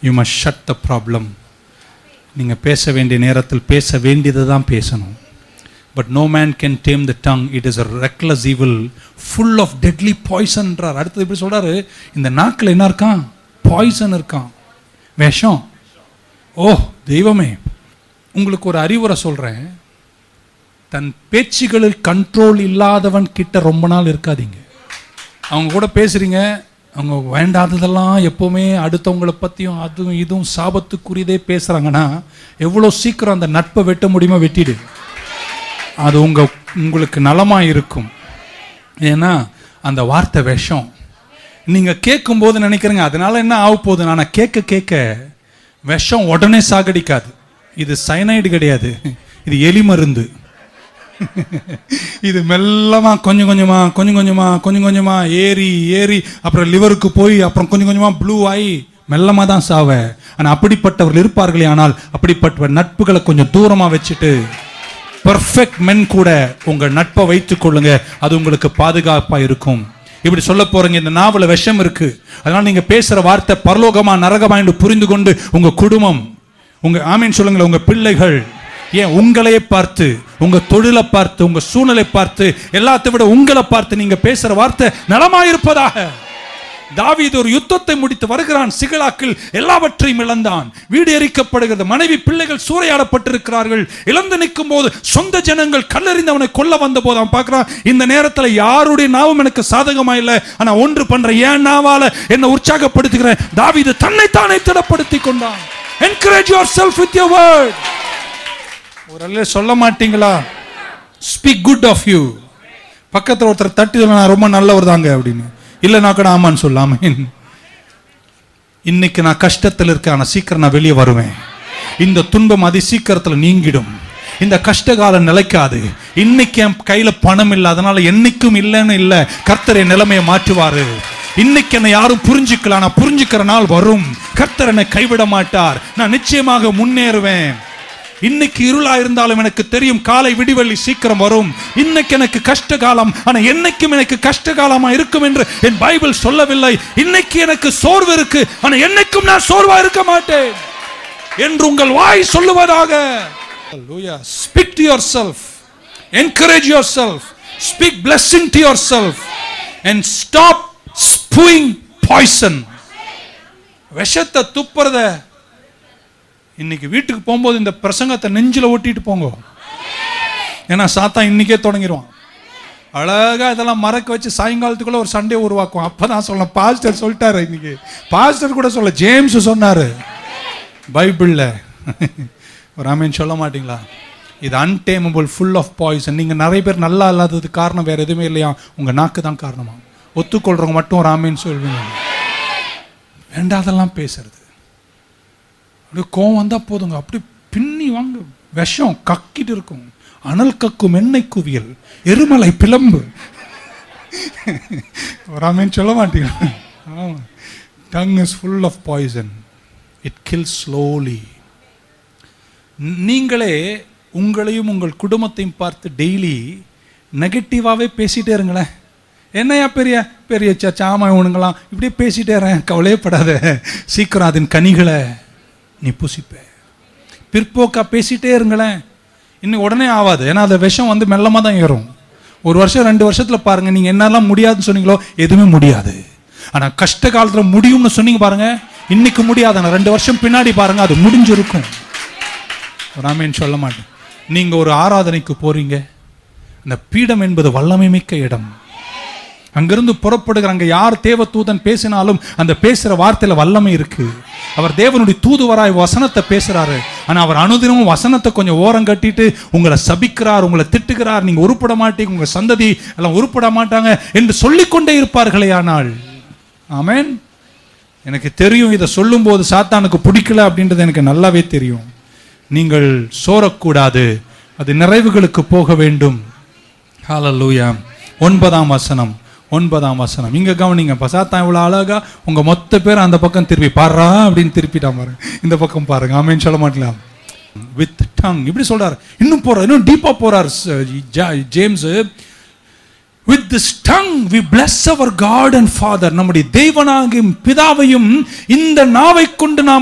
you must shut the problem நீங்கள் பேச வேண்டிய நேரத்தில் பேச வேண்டியதை தான் பேசணும் but no man can tame the tongue it is a reckless evil full of deadly பாய்சன்றார் அடுத்தது இப்படி சொல்றாரு இந்த நாக்கில் என்ன இருக்கான் பாய்சன் இருக்கான் விஷம் ஓ தெய்வமே உங்களுக்கு ஒரு அறிவுரை சொல்றேன் தன் பேச்சுகளில் கண்ட்ரோல் இல்லாதவன் கிட்ட ரொம்ப நாள் இருக்காதீங்க அவங்க கூட பேசுறீங்க அவங்க வேண்டாததெல்லாம் எப்பவுமே அடுத்தவங்களை பற்றியும் அதுவும் இதுவும் சாபத்துக்குரியதே பேசுகிறாங்கன்னா எவ்வளோ சீக்கிரம் அந்த நட்பை வெட்ட முடியுமோ வெட்டிடு அது உங்க உங்களுக்கு நலமாக இருக்கும் ஏன்னா அந்த வார்த்தை விஷம் நீங்கள் கேட்கும்போது நினைக்கிறீங்க அதனால என்ன ஆக போகுது நான் கேட்க கேட்க விஷம் உடனே சாகடிக்காது இது சைனைடு கிடையாது இது எலி மருந்து இது மெல்லமா கொஞ்சம் கொஞ்சமா கொஞ்சம் கொஞ்சமா கொஞ்சம் கொஞ்சமா ஏறி ஏறி அப்புறம் லிவருக்கு போய் அப்புறம் கொஞ்சம் கொஞ்சமா ப்ளூ ஆகி மெல்லமா தான் சாவ ஆனா அப்படிப்பட்டவர்கள் இருப்பார்களே ஆனால் அப்படிப்பட்ட நட்புகளை கொஞ்சம் தூரமா வச்சுட்டு பெர்ஃபெக்ட் மென் கூட உங்க நட்பை வைத்துக் கொள்ளுங்க அது உங்களுக்கு பாதுகாப்பா இருக்கும் இப்படி சொல்ல போறீங்க இந்த நாவல விஷம் இருக்கு அதனால நீங்க பேசுற வார்த்தை பரலோகமா நரகமா என்று புரிந்து கொண்டு உங்க குடும்பம் உங்க ஆமீன் சொல்லுங்களேன் உங்க பிள்ளைகள் ஏன் உங்களையே பார்த்து உங்க தொழிலை பார்த்து உங்க சூழ்நிலை பார்த்து எல்லாத்தை விட உங்களை பார்த்து நீங்க பேசுற வார்த்தை நலமாயிருப்பதாக தாவீது ஒரு யுத்தத்தை முடித்து வருகிறான் சிகலாக்கில் எல்லாவற்றையும் இழந்தான் வீடு எரிக்கப்படுகிறது மனைவி பிள்ளைகள் சூறையாடப்பட்டிருக்கிறார்கள் இழந்து நிற்கும் போது சொந்த ஜனங்கள் கல்லறிந்து அவனை கொல்ல வந்த போது அவன் பார்க்கிறான் இந்த நேரத்தில் யாருடைய நாவும் எனக்கு சாதகமா இல்லை ஆனா ஒன்று பண்ற ஏன் நாவால என்ன உற்சாகப்படுத்துகிறேன் தாவீது தன்னைத்தானே திடப்படுத்தி கொண்டான் encourage your self with your word ஒரு அல்ல சொல்ல மாட்டீங்களா ஸ்பீக் குட் ஆஃப் யூ பக்கத்தில் ஒருத்தர் தட்டி சொல்ல, நான் ரொம்ப நல்லவர் தாங்க அப்படின்னு இல்லை நான் கூட ஆமான்னு சொல்லாம இன்னைக்கு நான் கஷ்டத்தில் இருக்கேன் ஆனால் சீக்கிரம் நான் வெளியே வருவேன் இந்த துன்பம் அதி சீக்கிரத்தில் நீங்கிடும் இந்த கஷ்டகாலம் நிலைக்காது இன்னைக்கு என் கையில பணம் இல்லை அதனால என்னைக்கும் இல்லைன்னு இல்லை கர்த்தர் என் நிலைமையை மாற்றுவாரு இன்னைக்கு என்னை யாரும் புரிஞ்சுக்கல நான் புரிஞ்சுக்கிற நாள் வரும் கர்த்தர் என்னை கைவிட மாட்டார் நான் நிச்சயமாக முன்னேறுவேன் இன்னைக்கு இருளா இருந்தாலும் எனக்கு தெரியும் காலை விடிவெள்ளி சீக்கிரம் வரும் இன்னைக்கு எனக்கு கஷ்ட காலம் ஆனா என்னைக்கும் எனக்கு கஷ்ட காலமா இருக்கும் என்று என் பைபிள் சொல்லவில்லை இன்னைக்கு எனக்கு சோர்வு இருக்கு ஆனா என்னைக்கும் நான் சோர்வா இருக்க மாட்டேன் என்று உங்கள் வாய் சொல்லுவதாக speak to your self encourage your self speak blessing to your self and stop spewing poison விஷத்தை துப்புறத இன்னைக்கு வீட்டுக்கு போகும்போது இந்த பிரசங்கத்தை நெஞ்சில ஒட்டிட்டு போங்க ஏன்னா சாத்தான் இன்னைக்கே தொடங்கிடுவான் அழகா இதெல்லாம் மறக்க வச்சு சாயங்காலத்துக்குள்ள ஒரு சண்டே உருவாக்கும் அப்பதான் சொல்லலாம் பாஸ்டர் சொல்லிட்டாரு இன்னைக்கு பாஸ்டர் கூட சொல்ல ஜேம்ஸ் சொன்னாரு பைபிள்ல ஒரு ஆமீன் சொல்ல மாட்டீங்களா இது அன்டேமபிள் ஃபுல் ஆஃப் பாய்சன் நீங்க நிறைய பேர் நல்லா இல்லாததுக்கு காரணம் வேற எதுவுமே இல்லையா உங்க நாக்கு தான் காரணமா ஒத்துக்கொள்றவங்க மட்டும் ஒரு ஆமீன் சொல்வீங்க வேண்டாதெல்லாம் பேசுறது அப்படியே கோவம் வந்தா போதுங்க அப்படி பின்னி வாங்க விஷம் கக்கிட்டு இருக்கும் அனல் கக்கும் எண்ணெய் குவியல் எருமலை பிளம்பு ராமேன் சொல்ல மாட்டீங்க tongue is full of poison it kill slowly நீங்களே உங்களையும் உங்கள் குடும்பத்தையும் பார்த்து டெய்லி நெகட்டிவாகவே பேசிட்டே இருங்களேன் என்னையா பெரிய பெரிய சச்சா ஆமா இவனுங்களாம் இப்படியே பேசிட்டே இருறேன் கவலையப்படாத சீக்கிரம் அதன் கனிகளை நீ புசிப்ப பிற்போக்கா பேசிட்டே இருங்களேன் இன்னும் உடனே ஆகாது ஏன்னா அந்த விஷம் வந்து மெல்லமாக தான் ஏறும் ஒரு வருஷம் ரெண்டு வருஷத்துல பாருங்க நீங்க என்னெல்லாம் முடியாதுன்னு சொன்னீங்களோ எதுவுமே முடியாது ஆனா கஷ்ட காலத்துல முடியும்னு சொன்னீங்க பாருங்க இன்னைக்கு முடியாது ஆனா ரெண்டு வருஷம் பின்னாடி பாருங்க அது முடிஞ்சிருக்கும் ராமேன் சொல்ல மாட்டேன் நீங்க ஒரு ஆராதனைக்கு போறீங்க அந்த பீடம் என்பது வல்லமை மிக்க இடம் அங்கிருந்து புறப்படுகிற அங்க யார் தேவ தூதன் பேசினாலும் அந்த பேசுற வார்த்தையில வல்லமை இருக்கு அவர் தேவனுடைய தூதுவராய் வசனத்தை பேசுறாரு ஆனா அவர் அனுதினமும் வசனத்தை கொஞ்சம் ஓரம் கட்டிட்டு உங்களை சபிக்கிறார் உங்களை திட்டுகிறார் நீங்க உருப்பட மாட்டீங்க உங்க சந்ததி எல்லாம் உருப்பட மாட்டாங்க என்று சொல்லிக்கொண்டே இருப்பார்களே ஆனால் ஆமென் எனக்கு தெரியும் இதை சொல்லும்போது சாத்தானுக்கு பிடிக்கல அப்படின்றது எனக்கு நல்லாவே தெரியும் நீங்கள் சோரக்கூடாது அது நிறைவுகளுக்கு போக வேண்டும் ஹalleluya ஒன்பதாம் வசனம் ஒன்பதாம் வசனம் இங்க கவனிங்க பசாத்தான் இவ்வளவு அழகா உங்க மொத்த பேர் அந்த பக்கம் திருப்பி பாடுறா அப்படின்னு திருப்பிட்டான் பாருங்க இந்த பக்கம் பாருங்க ஆமேன்னு சொல்ல மாட்டலாம் வித் டங் இப்படி சொல்றாரு இன்னும் போறார் இன்னும் டீப்பா போறார் James with this tongue we bless அவர் காட் அண்ட் ஃபாதர் நம்முடைய தெய்வனாகியும் பிதாவையும் இந்த நாவை கொண்டு நாம்